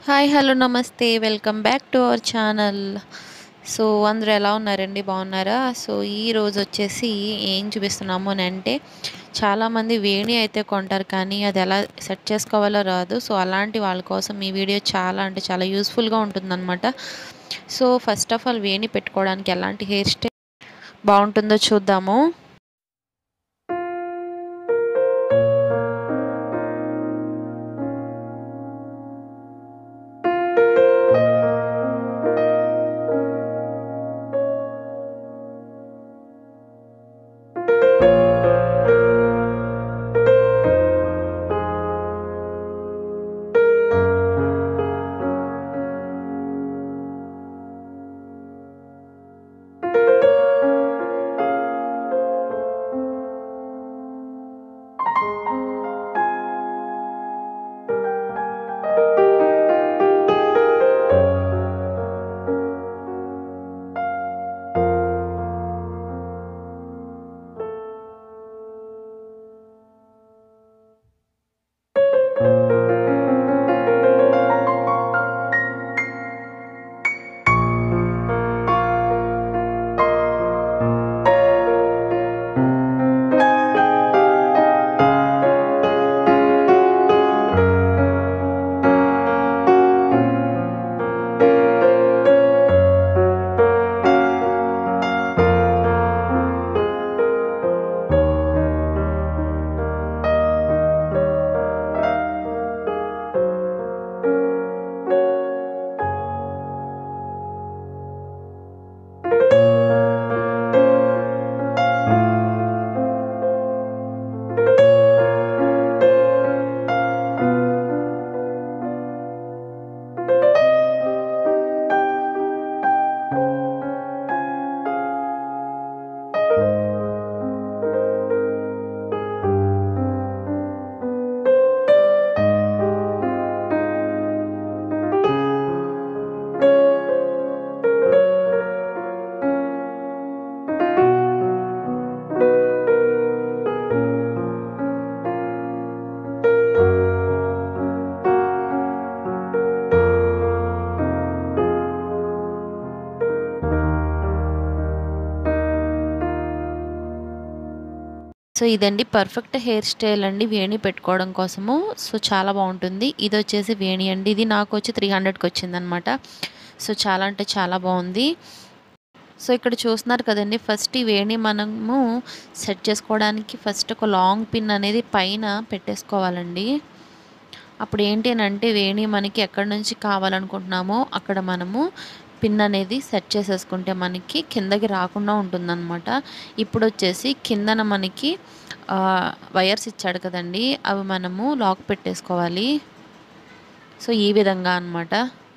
hi hello నమస్తే welcome back to our channel so అందరూ ఎలా ఉన్నారండి బాగున్నారా సో ఈ రోజు వచ్చేసి ఏం చూపిస్తున్నాము అని అంటే చాలామంది వేణి అయితే కొంటారు కానీ అది ఎలా సెట్ చేసుకోవాలో రాదు సో అలాంటి వాళ్ళ కోసం ఈ వీడియో చాలా అంటే చాలా యూస్ఫుల్గా ఉంటుందన్నమాట సో ఫస్ట్ ఆఫ్ ఆల్ వేణి పెట్టుకోవడానికి ఎలాంటి హెయిర్ స్టైల్ బాగుంటుందో చూద్దాము సో ఇదండి పర్ఫెక్ట్ హెయిర్ స్టైల్ అండి వేణి పెట్టుకోవడం కోసము సో చాలా బాగుంటుంది ఇది వచ్చేసి వేణి అండి ఇది నాకు వచ్చి త్రీ హండ్రెడ్కి వచ్చిందనమాట సో చాలా అంటే చాలా బాగుంది సో ఇక్కడ చూస్తున్నారు కదండి ఫస్ట్ ఈ వేణి మనము సెట్ చేసుకోవడానికి ఫస్ట్ ఒక లాంగ్ పిన్ అనేది పైన పెట్టేసుకోవాలండి అప్పుడు ఏంటి అని అంటే వేణి మనకి ఎక్కడి నుంచి కావాలనుకుంటున్నామో అక్కడ మనము పిన్ అనేది సెట్ చేసేసుకుంటే మనకి కిందకి రాకుండా ఉంటుందన్నమాట ఇప్పుడు వచ్చేసి కిందన మనకి వైర్స్ ఇచ్చాడు కదండి అవి మనము లాక్ పెట్టేసుకోవాలి సో ఈ విధంగా అనమాట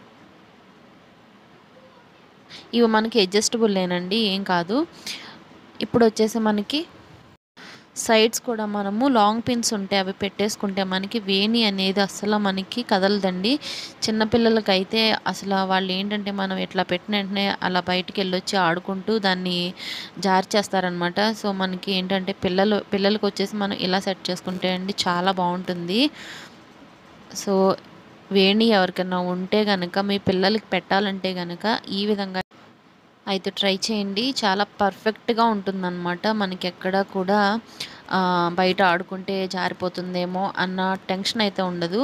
ఇవి మనకి అడ్జస్టబుల్ లేనండి ఏం కాదు ఇప్పుడు వచ్చేసి మనకి సైడ్స్ కూడా మనము లాంగ్ పిన్స్ ఉంటే అవి పెట్టేసుకుంటే మనకి వేణి అనేది అసలు మనకి కదలదండి చిన్నపిల్లలకి అయితే అసలు వాళ్ళు ఏంటంటే మనం ఇట్లా పెట్టిన వెంటనే అలా బయటికి వెళ్ళొచ్చి ఆడుకుంటూ దాన్ని జారి చేస్తారనమాట సో మనకి ఏంటంటే పిల్లలు పిల్లలకి వచ్చేసి మనం ఇలా సెట్ చేసుకుంటే అండి చాలా బాగుంటుంది సో వేణి ఎవరికైనా ఉంటే కనుక మీ పిల్లలకి పెట్టాలంటే కనుక ఈ విధంగా అయితే ట్రై చేయండి చాలా పర్ఫెక్ట్గా ఉంటుందన్నమాట మనకి ఎక్కడ కూడా బయట ఆడుకుంటే జారిపోతుందేమో అన్న టెన్షన్ అయితే ఉండదు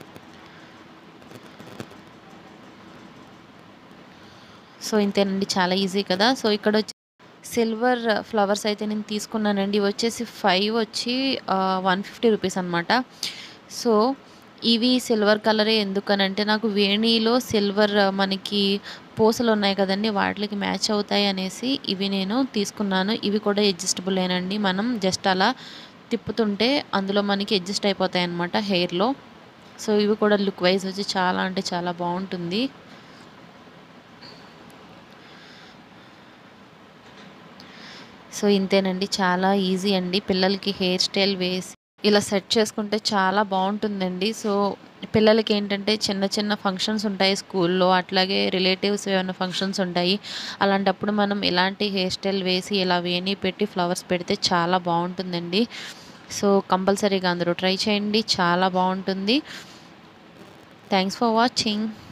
సో ఇంతేనండి చాలా ఈజీ కదా సో ఇక్కడ వచ్చి సిల్వర్ ఫ్లవర్స్ అయితే నేను తీసుకున్నానండి వచ్చేసి ఫైవ్ వచ్చి వన్ ఫిఫ్టీ రూపీస్ అనమాట సో ఇవి సిల్వర్ కలరే ఎందుకనంటే నాకు వేణిలో సిల్వర్ మనకి పూసలు ఉన్నాయి కదండి వాటికి మ్యాచ్ అవుతాయి అనేసి ఇవి నేను తీసుకున్నాను ఇవి కూడా అడ్జస్టబుల్ ఏనండి మనం జస్ట్ అలా తిప్పుతుంటే అందులో మనకి అడ్జస్ట్ అయిపోతాయి అన్నమాట హెయిర్లో సో ఇవి కూడా లుక్ వైజ్ వచ్చి చాలా అంటే చాలా బాగుంటుంది సో ఇంతేనండి చాలా ఈజీ అండి పిల్లలకి హెయిర్ స్టైల్ వేసి ఇలా సెట్ చేసుకుంటే చాలా బాగుంటుందండి సో పిల్లలకి ఏంటంటే చిన్న చిన్న ఫంక్షన్స్ ఉంటాయి స్కూల్లో అట్లాగే రిలేటివ్స్ ఏమైనా ఫంక్షన్స్ ఉంటాయి అలాంటప్పుడు మనం ఇలాంటి హెయిర్ స్టైల్ వేసి ఇలా వేణి పెట్టి ఫ్లవర్స్ పెడితే చాలా బాగుంటుందండి సో కంపల్సరీగా అందరూ ట్రై చేయండి చాలా బాగుంటుంది థ్యాంక్స్ ఫర్ వాచింగ్